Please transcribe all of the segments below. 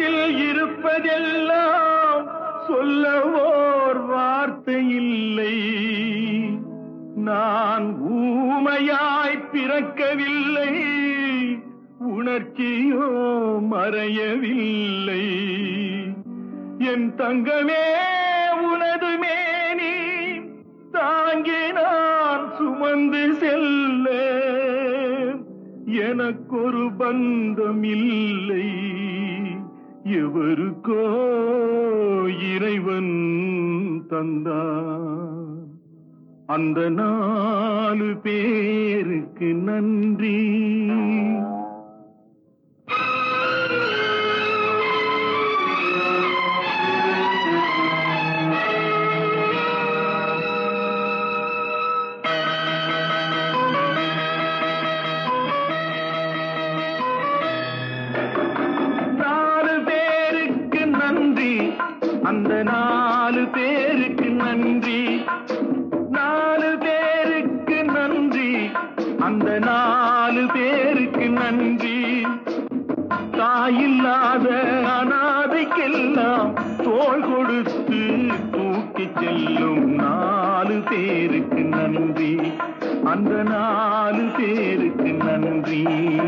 உலகத்தில் இருப்பதெல்லாம் சொல்லவோர் வார்த்தை இல்லை நான் ஊமையாய் பிறக்கவில்லை உணர்ச்சியோ மறையவில்லை என் தங்கமே உனது மேனி தாங்கி நான் சுமந்து செல்ல எனக்கொரு பந்தம் இல்லை எவருக்கோ இறைவன் தந்தான் அந்த நாலு பேருக்கு நன்றி நாலு பேருக்கு நன்றி அந்த நாலு பேருக்கு நன்றி நாலு பேருக்கு நன்றி அந்த நாலு பேருக்கு நன்றி தாயில்லாத அனாதைக்கெல்லாம் தோள் கொடுத்து தூக்கி செல்லும் நாலு பேருக்கு நன்றி அந்த நாலு பேருக்கு நன்றி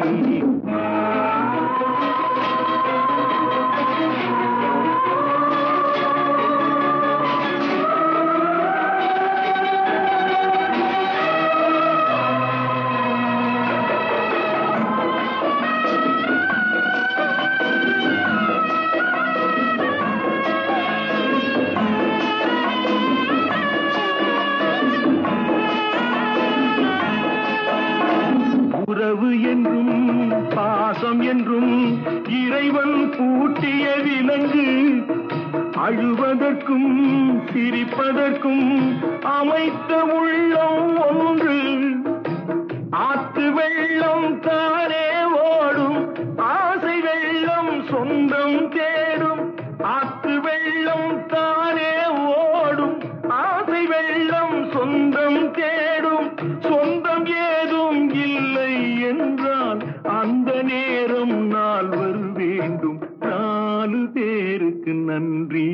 உறவு என்றும் பாசம் என்றும் இறைவன் பூட்டிய விலங்கு அழுவதற்கும் சிரிப்பதற்கும் அமைத்த உள்ளம் ஒன்று ஆத்து வெள்ளம் தானே ஓடும் ஆசை வெள்ளம் சொந்தம் தேடும் ஆத்து வெள்ளம் தானே ஓடும் ஆசை வெள்ளம் சொந்தம் தேடும் சொந்தம் ஏதும் இல்லை என்றால் அந்த நேரம் நாள் வரு வேண்டும் நாலு பேருக்கு நன்றி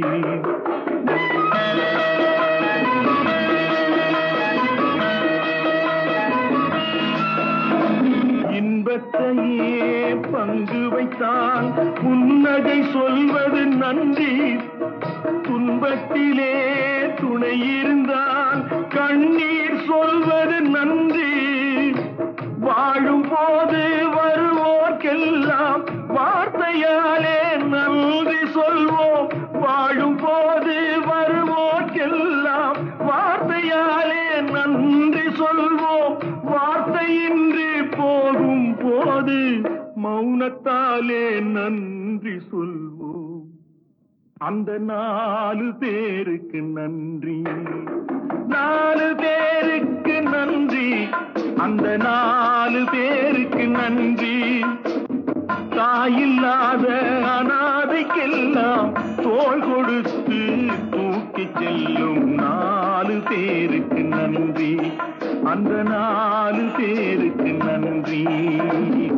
இன்பத்தையே பங்கு வைத்தான் புன்னகை சொல்வது நன்றி துன்பத்திலே துணை இருந்தால் கண்ணீர் சொல்வது நன்றி வாழும் போது வருவோர்க்கெல்லாம் வார்த்தையாலே நன்றி சொல்வோம் வாழும் போது வருவோர்க்கெல்லாம் வார்த்தையாலே நன்றி சொல்வோம் வார்த்தையின்றி போகும் போது மௌனத்தாலே நன்றி சொல்வோம் அந்த நாலு பேருக்கு நன்றி நாலு பேருக்கு நன்றி அந்த நாலு பேருக்கு நன்றி தாயில்லாத அனாதைக்கெல்லாம் தோள் கொடுத்து தூக்கி செல்லும் நாலு பேருக்கு நன்றி அந்த நாலு பேருக்கு நன்றி